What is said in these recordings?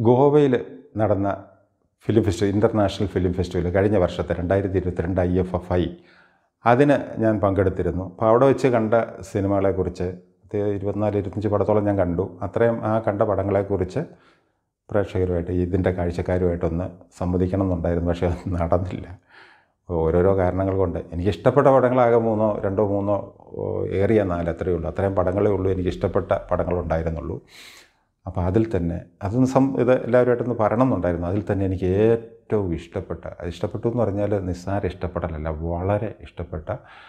ഗോവയിൽ നടന്ന film festival international film festival കഴിഞ്ഞ വർഷത്തെ രണ്ടായിരത്തി ഇരുപത്തിരണ്ട് ഐ എഫ് എഫ് ഐ അതിന് ഞാൻ പങ്കെടുത്തിരുന്നു അപ്പോൾ അവിടെ വെച്ച് കണ്ട സിനിമകളെക്കുറിച്ച് ഇത് ഇരുപത്തിനാല് ഇരുപത്തഞ്ച് പടത്തോളം ഞാൻ കണ്ടു അത്രയും ആ കണ്ട പടങ്ങളെക്കുറിച്ച് പ്രേക്ഷകരുമായിട്ട് ഇതിൻ്റെ കാഴ്ചക്കാരുമായിട്ടൊന്ന് സംവദിക്കണം എന്നുണ്ടായിരുന്നു പക്ഷേ അത് നടന്നില്ല ഓരോരോ കാരണങ്ങൾ കൊണ്ട് എനിക്ക് ഇഷ്ടപ്പെട്ട പടങ്ങളാകെ മൂന്നോ രണ്ടോ മൂന്നോ ഓ, ഏറിയ നാല് അത്രയേ ഉള്ളൂ അത്രയും പടങ്ങളേ ഉള്ളൂ എനിക്ക് ഇഷ്ടപ്പെട്ട പടങ്ങളുണ്ടായിരുന്നുള്ളൂ അപ്പോൾ അതിൽ തന്നെ അതൊന്ന് സം ഇത് എല്ലാവരുമായിട്ടൊന്ന് പറയണം എന്നുണ്ടായിരുന്നു അതിൽ തന്നെ എനിക്ക് ഏറ്റവും ഇഷ്ടപ്പെട്ട അത് ഇഷ്ടപ്പെട്ടു എന്ന് പറഞ്ഞാൽ നിസ്സാര ഇഷ്ടപ്പെടലല്ല വളരെ ഇഷ്ടപ്പെട്ട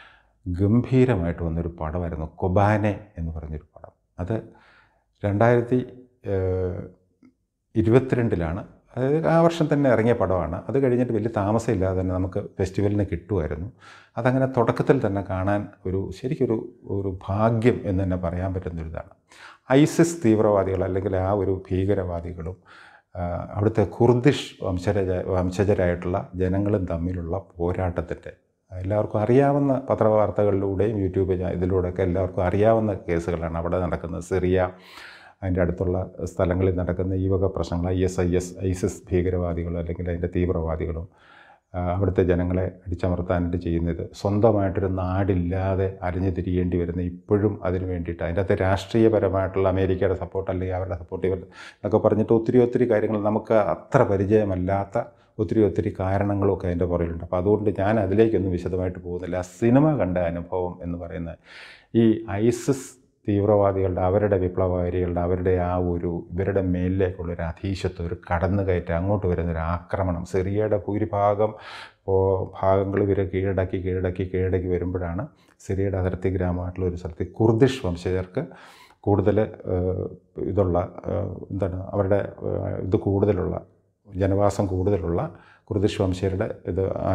ഗംഭീരമായിട്ട് വന്നൊരു പടമായിരുന്നു കൊബാനെ എന്ന് പറഞ്ഞൊരു പടം അത് രണ്ടായിരത്തി ഏഹ്, ഇരുപത്തിരണ്ടിലാണ് അതായത് ആ വർഷം തന്നെ ഇറങ്ങിയ പടമാണ് അത് കഴിഞ്ഞിട്ട് വലിയ താമസമില്ലാതെ തന്നെ നമുക്ക് ഫെസ്റ്റിവലിന് കിട്ടുമായിരുന്നു അതങ്ങനെ തുടക്കത്തിൽ തന്നെ കാണാൻ ഒരു ശരിക്കൊരു ഒരു ഭാഗ്യം എന്ന് തന്നെ പറയാൻ പറ്റുന്നൊരിതാണ് ഐസിസ് തീവ്രവാദികൾ അല്ലെങ്കിൽ ആ ഒരു ഭീകരവാദികളും ആ, അവിടുത്തെ കുർദിഷ് വംശജ വംശജരായിട്ടുള്ള ജനങ്ങളും തമ്മിലുള്ള പോരാട്ടത്തിൻ്റെ എല്ലാവർക്കും അറിയാവുന്ന പത്രവാർത്തകളിലൂടെയും യൂട്യൂബ് ചാ- ഇതിലൂടെയൊക്കെ എല്ലാവർക്കും അറിയാവുന്ന കേസുകളാണ് അവിടെ നടക്കുന്നത് സിറിയ അതിൻ്റെ അടുത്തുള്ള സ്ഥലങ്ങളിൽ നടക്കുന്ന ഈ വക പ്രശ്നങ്ങൾ I S I S ISIS ഭീകരവാദികളും അല്ലെങ്കിൽ അതിൻ്റെ തീവ്രവാദികളും ആ, അവിടുത്തെ ജനങ്ങളെ അടിച്ചമർത്താനായിട്ട് ചെയ്യുന്നത് സ്വന്തമായിട്ടൊരു നാടില്ലാതെ അലിഞ്ഞു തിരിയേണ്ടി വരുന്ന ഇപ്പോഴും അതിന് വേണ്ടിയിട്ട് അതിൻ്റെ അകത്ത് രാഷ്ട്രീയപരമായിട്ടുള്ള അമേരിക്കയുടെ സപ്പോർട്ട് അല്ലെങ്കിൽ അവരുടെ സപ്പോർട്ട് ഇവർ എന്നൊക്കെ പറഞ്ഞിട്ട് ഒത്തിരി ഒത്തിരി കാര്യങ്ങൾ നമുക്ക് അത്ര പരിചയമല്ലാത്ത ഒത്തിരി ഒത്തിരി കാരണങ്ങളൊക്കെ അതിൻ്റെ പുറകിലുണ്ട് അപ്പോൾ അതുകൊണ്ട് ഞാൻ അതിലേക്കൊന്നും വിശദമായിട്ട് പോകുന്നില്ല ആ സിനിമ കണ്ട അനുഭവം എന്ന് പറയുന്നത് ഈ ഐസിസ് തീവ്രവാദികളുടെ അവരുടെ വിപ്ലവകാരികളുടെ അവരുടെ ആ ഒരു ഇവരുടെ മേലിലേക്കുള്ള ഒരു അധീശത്വം ഒരു കടന്നുകയറ്റം അങ്ങോട്ട് വരുന്നൊരു ആക്രമണം സിറിയയുടെ ഭൂരിഭാഗം ഓ, ഭാഗങ്ങൾ ഇവരെ കീഴടക്കി കീഴടക്കി കീഴടക്കി വരുമ്പോഴാണ് സിറിയയുടെ അതിർത്തി ഗ്രാമമായിട്ടുള്ള ഒരു സ്ഥലത്ത് കുർദിഷ് വംശജർക്ക് കൂടുതൽ ഏഹ്, ഇതുള്ള ഏഹ്, എന്താണ് അവരുടെ ഏഹ്, ഇത് കൂടുതലുള്ള ജനവാസം കൂടുതലുള്ള കുർദിഷ് വംശീയരുടെ ഇത് ആ,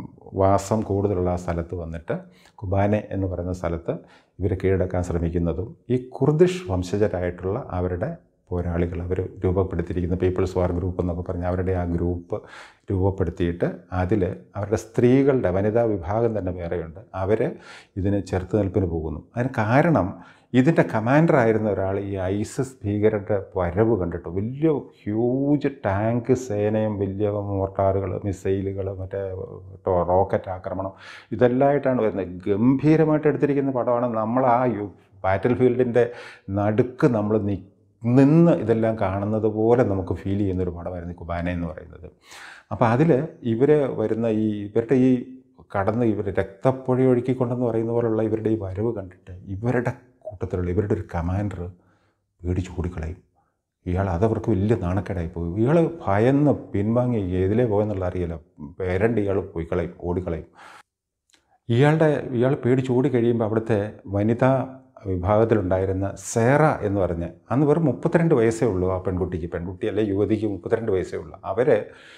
വാസം കൂടുതലുള്ള ആ സ്ഥലത്ത് വന്നിട്ട് കുബാനെ എന്ന് പറയുന്ന സ്ഥലത്ത് ഇവരെ കീഴടക്കാൻ ശ്രമിക്കുന്നതും ഈ കുർദിഷ് വംശജരായിട്ടുള്ള അവരുടെ പോരാളികൾ അവർ രൂപപ്പെടുത്തിയിരിക്കുന്ന പീപ്പിൾസ് വാർ ഗ്രൂപ്പ് എന്നൊക്കെ പറഞ്ഞ് അവരുടെ ആ ഗ്രൂപ്പ് രൂപപ്പെടുത്തിയിട്ട് അതിൽ അവരുടെ സ്ത്രീകളുടെ വനിതാ വിഭാഗം തന്നെ വേറെയുണ്ട് അവർ ഇതിന് ചെറുത്തുനിൽപ്പിന് പോകുന്നു അതിന് കാരണം ഇതിൻ്റെ കമാൻഡർ ആയിരുന്ന ഒരാൾ ഈ ഐസിസ് ഭീകരരുടെ വരവ് കണ്ടിട്ട് വലിയ ഹ്യൂജ് ടാങ്ക് സേനയും വലിയ മോർട്ടാറുകൾ മിസൈലുകൾ മറ്റേ ടോ- റോക്കറ്റ് ആക്രമണം ഇതെല്ലാമായിട്ടാണ് വരുന്നത് ഗംഭീരമായിട്ട് എടുത്തിരിക്കുന്ന പടമാണ് നമ്മൾ ആ യു ബാറ്റിൽ ഫീൽഡിൻ്റെ നടുക്ക് നമ്മൾ നി നിന്ന് ഇതെല്ലാം കാണുന്നത് പോലെ നമുക്ക് ഫീൽ ചെയ്യുന്നൊരു പടമായിരുന്നു ഈ കുബാന എന്ന് പറയുന്നത് അപ്പോൾ അതിൽ ഇവർ വരുന്ന ഈ ഇവരുടെ ഈ കടന്ന് ഇവർ രക്തപ്പുഴ ഒഴുക്കിക്കൊണ്ടെന്ന് പറയുന്ന പോലുള്ള ഇവരുടെ ഈ വരവ് കണ്ടിട്ട് ഇവരുടെ കൂട്ടത്തിലുള്ള ഇവരുടെ ഒരു കമാൻഡർ പേടിച്ച് ഓടിക്കളയും ഇയാൾ അതവർക്ക് വലിയ നാണക്കേടായി പോയി ഇയാൾ ഭയന്ന് പിൻവാങ്ങി ഏതിലേ പോയെന്നുള്ള അറിയില്ല പേരണ്ട് ഇയാൾ പോയി കളയും ഓടിക്കളയും ഇയാളുടെ ഇയാൾ പേടിച്ച് ഓടി കഴിയുമ്പോൾ അവിടുത്തെ വനിതാ വിഭാഗത്തിലുണ്ടായിരുന്ന സേറ എന്ന് പറഞ്ഞ് അന്ന് വെറും മുപ്പത്തിരണ്ട് വയസ്സേ ഉള്ളൂ ആ പെൺകുട്ടിക്ക് പെൺകുട്ടി അല്ലെ യുവതിക്ക് മുപ്പത്തിരണ്ട് വയസ്സേ ഉള്ളൂ അവർ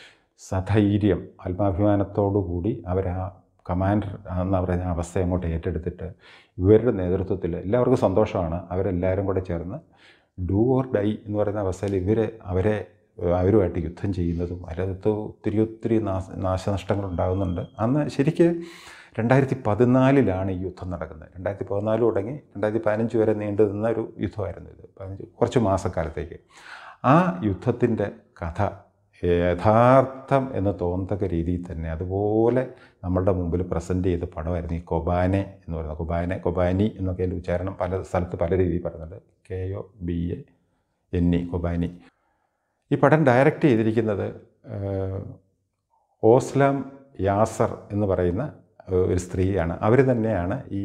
സധൈര്യം ആത്മാഭിമാനത്തോടു കൂടി അവർ ആ കമാൻഡർ എന്ന് പറഞ്ഞ അവസ്ഥ അങ്ങോട്ട് ഏറ്റെടുത്തിട്ട് ഇവരുടെ നേതൃത്വത്തിൽ എല്ലാവർക്കും സന്തോഷമാണ് അവരെല്ലാവരും കൂടെ ചേർന്ന് ഡൂ ഓർ ഡൈ എന്ന് പറയുന്ന അവസ്ഥയിൽ ഇവർ അവരെ ഏഹ്, അവരുമായിട്ട് യുദ്ധം ചെയ്യുന്നതും അതിനകത്ത് ഒത്തിരി ഒത്തിരി നാശ നാശനഷ്ടങ്ങൾ ഉണ്ടാകുന്നുണ്ട് അന്ന് ശരിക്ക് രണ്ടായിരത്തി പതിനാലിലാണ് ഈ യുദ്ധം നടക്കുന്നത് രണ്ടായിരത്തി പതിനാല് തുടങ്ങി രണ്ടായിരത്തി പതിനഞ്ച് വരെ നീണ്ടു നിന്ന ഒരു യുദ്ധമായിരുന്നു ഇത് പതിനഞ്ച് കുറച്ച് മാസക്കാലത്തേക്ക് ആ യുദ്ധത്തിൻ്റെ കഥ യഥാർത്ഥം എന്ന് തോന്നത്തക്ക രീതിയിൽ തന്നെ അതുപോലെ നമ്മളുടെ മുമ്പിൽ പ്രസൻറ്റ് ചെയ്ത പടമായിരുന്നു ഈ കൊബാനെ എന്ന് പറയുന്നത് കൊബാനെ കൊബാനി എന്നൊക്കെ അതിൻ്റെ ഉച്ചാരണം പല സ്ഥലത്ത് പല രീതിയിൽ പറയുന്നുണ്ട് K O B A N E Kobani ഈ പടം ഡയറക്റ്റ് ചെയ്തിരിക്കുന്നത് ഏഹ്, ഓസ്ലാം യാസർ എന്ന് പറയുന്ന ഏഹ്, ഒരു സ്ത്രീയാണ് അവർ തന്നെയാണ് ഈ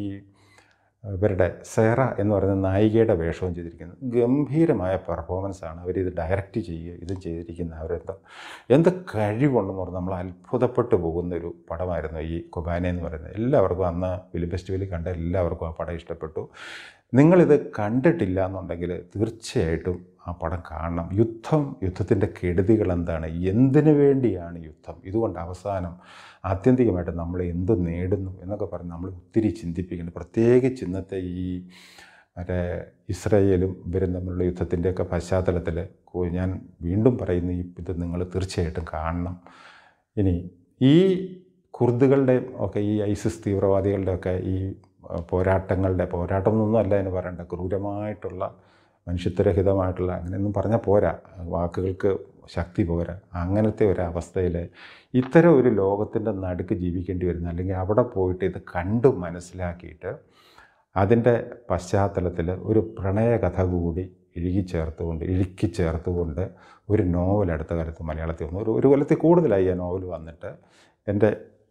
ഇവരുടെ സേറ എന്ന് പറയുന്ന നായികയുടെ വേഷവും ചെയ്തിരിക്കുന്നത് ഗംഭീരമായ പെർഫോമൻസാണ് അവരിത് ഡയറക്റ്റ് ചെയ്യുക ഇതും ചെയ്തിരിക്കുന്ന അവരെന്താ എന്ത് കഴിവുണ്ടെന്ന് പറഞ്ഞാൽ നമ്മൾ അത്ഭുതപ്പെട്ടു പോകുന്ന ഒരു പടമായിരുന്നു ഈ കുബാന എന്ന് പറയുന്നത് എല്ലാവർക്കും അന്ന് ഫിലിം ഫെസ്റ്റിവലിൽ കണ്ട എല്ലാവർക്കും ആ പടം ഇഷ്ടപ്പെട്ടു നിങ്ങളിത് കണ്ടിട്ടില്ല എന്നുണ്ടെങ്കിൽ തീർച്ചയായിട്ടും ആ പടം കാണണം യുദ്ധം യുദ്ധത്തിൻ്റെ കെടുതികൾ എന്താണ് എന്തിനു വേണ്ടിയാണ് യുദ്ധം ഇതുകൊണ്ട് അവസാനം ആത്യന്തികമായിട്ട് നമ്മൾ എന്ത് നേടുന്നു എന്നൊക്കെ പറഞ്ഞ് നമ്മൾ ഒത്തിരി ചിന്തിപ്പിക്കുന്നുണ്ട് പ്രത്യേകിച്ച് ഇന്നത്തെ ഈ മറ്റേ ഇസ്രയേലും ഇവരും തമ്മിലുള്ള യുദ്ധത്തിൻ്റെയൊക്കെ പശ്ചാത്തലത്തിൽ കു- ഞാൻ വീണ്ടും പറയുന്നു ഈ ഇത് നിങ്ങൾ തീർച്ചയായിട്ടും കാണണം ഇനി ഈ കുർദുകളുടെയും ഒക്കെ ഈ ഐസിസ് തീവ്രവാദികളുടെ ഒക്കെ ഈ ആ, പോരാട്ടങ്ങളുടെ പോരാട്ടം എന്നൊന്നും അല്ല എന്ന് പറയണ്ട ക്രൂരമായിട്ടുള്ള മനുഷ്യത്വരഹിതമായിട്ടുള്ള അങ്ങനെയൊന്നും പറഞ്ഞാൽ പോരാ വാക്കുകൾക്ക് ശക്തി പോരാ അങ്ങനത്തെ ഒരു അവസ്ഥയിൽ ഇത്തരം ഒരു ലോകത്തിൻ്റെ നടുക്ക് ജീവിക്കേണ്ടി വരുന്ന അല്ലെങ്കിൽ അവിടെ പോയിട്ട് ഇത് കണ്ടു മനസ്സിലാക്കിയിട്ട് അതിൻ്റെ പശ്ചാത്തലത്തിൽ ഒരു പ്രണയകഥ കൂടി ഇഴുകി ചേർത്തുകൊണ്ട് ഇഴുക്കി ചേർത്തുകൊണ്ട് ഒരു നോവൽ അടുത്ത കാലത്ത് മലയാളത്തിൽ വന്നു ഒരു ഒരു കൊല്ലത്തിൽ കൂടുതലായി ആ നോവൽ വന്നിട്ട് എൻ്റെ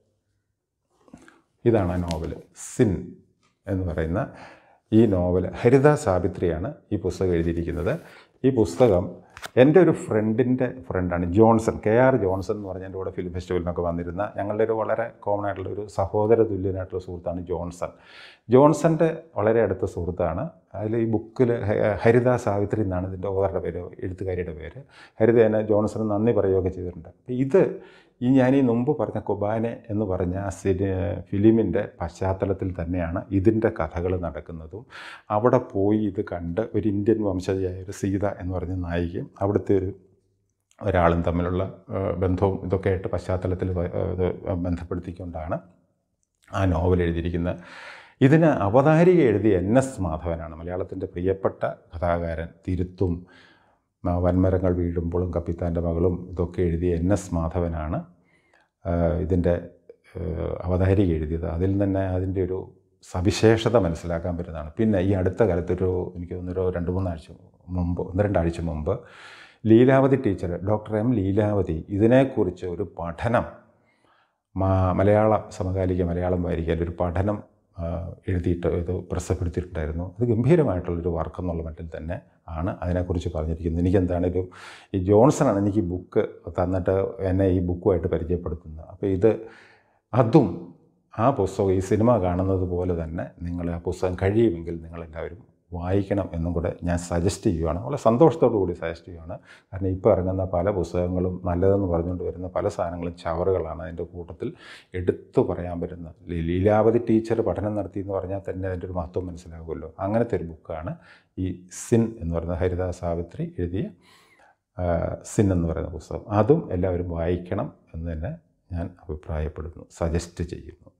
ഇതാണ് ആ നോവൽ സിൻ എന്ന് പറയുന്ന ഈ നോവൽ ഹരിത സാവിത്രിയാണ് ഈ പുസ്തകം എഴുതിയിരിക്കുന്നത് ഈ പുസ്തകം എൻ്റെ ഒരു ഫ്രണ്ടിൻ്റെ ഫ്രണ്ടാണ് ജോൺസൺ കെ ആർ ജോൺസൺ എന്ന് പറഞ്ഞ എൻ്റെ കൂടെ ഫിലിം ഫെസ്റ്റിവലിനൊക്കെ വന്നിരുന്ന ഞങ്ങളുടെ ഒരു വളരെ കോമൺ ആയിട്ടുള്ള ഒരു സഹോദര തുല്യനായിട്ടുള്ള സുഹൃത്താണ് ജോൺസൺ ജോൺസൻ്റെ വളരെ അടുത്ത സുഹൃത്താണ് അതിൽ ഈ ബുക്കിൽ ഹരിത സാവിത്രി എന്നാണ് ഇതിൻ്റെ ഓതറുടെ പേര് എഴുത്തുകാരിയുടെ പേര് ഹരിത എന്നെ ജോൺസൺ നന്ദി പറയുകയൊക്കെ ചെയ്തിട്ടുണ്ട് അപ്പോൾ ഇത് ഈ ഞാൻ ഈ മുമ്പ് പറഞ്ഞ കൊബാനെ എന്ന് പറഞ്ഞ ആ സിനി ഫിലിമിൻ്റെ പശ്ചാത്തലത്തിൽ തന്നെയാണ് ഇതിൻ്റെ കഥകൾ നടക്കുന്നതും അവിടെ പോയി ഇത് കണ്ട് ഒരു ഇന്ത്യൻ വംശജയായ ഒരു സീത എന്ന് പറഞ്ഞ നായികയും അവിടുത്തെ ഒരു ഒരാളും തമ്മിലുള്ള ആ, ബന്ധവും ഇതൊക്കെ ആയിട്ട് പശ്ചാത്തലത്തിൽ വ- ആ, ഇത് ബന്ധപ്പെടുത്തിക്കൊണ്ടാണ് ആ നോവൽ എഴുതിയിരിക്കുന്നത് ഇതിന് അവതാരിക എഴുതിയ എൻ എസ് മാധവനാണ് മലയാളത്തിൻ്റെ പ്രിയപ്പെട്ട കഥാകാരൻ തിരുത്തും ആ, വൻമരങ്ങൾ വീഴുമ്പോഴും കപ്പിത്താൻ്റെ മകളും ഇതൊക്കെ എഴുതിയ എൻ എസ് മാധവനാണ് ആ, ഇതിൻ്റെ ആ, അവതാരിക എഴുതിയത് അതിൽ തന്നെ അതിൻ്റെ ഒരു സവിശേഷത മനസ്സിലാക്കാൻ പറ്റുന്നതാണ് പിന്നെ ഈ അടുത്ത കാലത്തൊരു എനിക്ക് തോന്നുന്നൊരു രണ്ട് മൂന്നാഴ്ച മുമ്പ് ഒന്ന് രണ്ടാഴ്ച മുമ്പ് Leelavathi teacher doctor M Leelavathi ഇതിനെക്കുറിച്ച് ഒരു പഠനം മാ- മലയാള സമകാലിക മലയാളം വാരികയിൽ ഒരു പഠനം ആ, എഴുതിയിട്ട് ഇത് പ്രസിദ്ധപ്പെടുത്തിയിട്ടുണ്ടായിരുന്നു അത് ഗംഭീരമായിട്ടുള്ളൊരു വർക്ക് എന്നുള്ള മട്ടിൽ തന്നെ ആണ് അതിനെക്കുറിച്ച് പറഞ്ഞിരിക്കുന്നത് എനിക്കെന്താണേലും ഈ ജോൺസണാണ് എനിക്ക് ഈ ബുക്ക് തന്നിട്ട് എന്നെ ഈ ബുക്കുമായിട്ട് പരിചയപ്പെടുത്തുന്നത് അപ്പോൾ ഇത് അതും ആ പുസ്തകം ഈ സിനിമ കാണുന്നത് പോലെ തന്നെ നിങ്ങൾ ആ പുസ്തകം കഴിയുമെങ്കിൽ നിങ്ങളെല്ലാവരും വായിക്കണം എന്നും കൂടെ ഞാൻ സജസ്റ്റ് ചെയ്യുവാണ് വളരെ സന്തോഷത്തോടു കൂടി സജസ്റ്റ് ചെയ്യുവാണ് കാരണം ഇപ്പോൾ ഇറങ്ങുന്ന പല പുസ്തകങ്ങളും നല്ലതെന്ന് പറഞ്ഞുകൊണ്ട് വരുന്ന പല സാധനങ്ങളും ചവറുകളാണ് അതിൻ്റെ കൂട്ടത്തിൽ എടുത്തു പറയാൻ പറ്റുന്ന ലീ- ലീലാവതി ടീച്ചർ പഠനം നടത്തി എന്ന് പറഞ്ഞാൽ തന്നെ അതിൻ്റെ ഒരു മഹത്വം മനസ്സിലാകുമല്ലോ അങ്ങനത്തെ ഒരു ബുക്കാണ് ഈ സിൻ എന്ന് പറയുന്ന ഹരിത സാവിത്രി എഴുതിയ ആ, സിൻ എന്ന് പറയുന്ന പുസ്തകം അതും എല്ലാവരും വായിക്കണം എന്ന് തന്നെ ഞാൻ അഭിപ്രായപ്പെടുന്നു സജസ്റ്റ് ചെയ്യുന്നു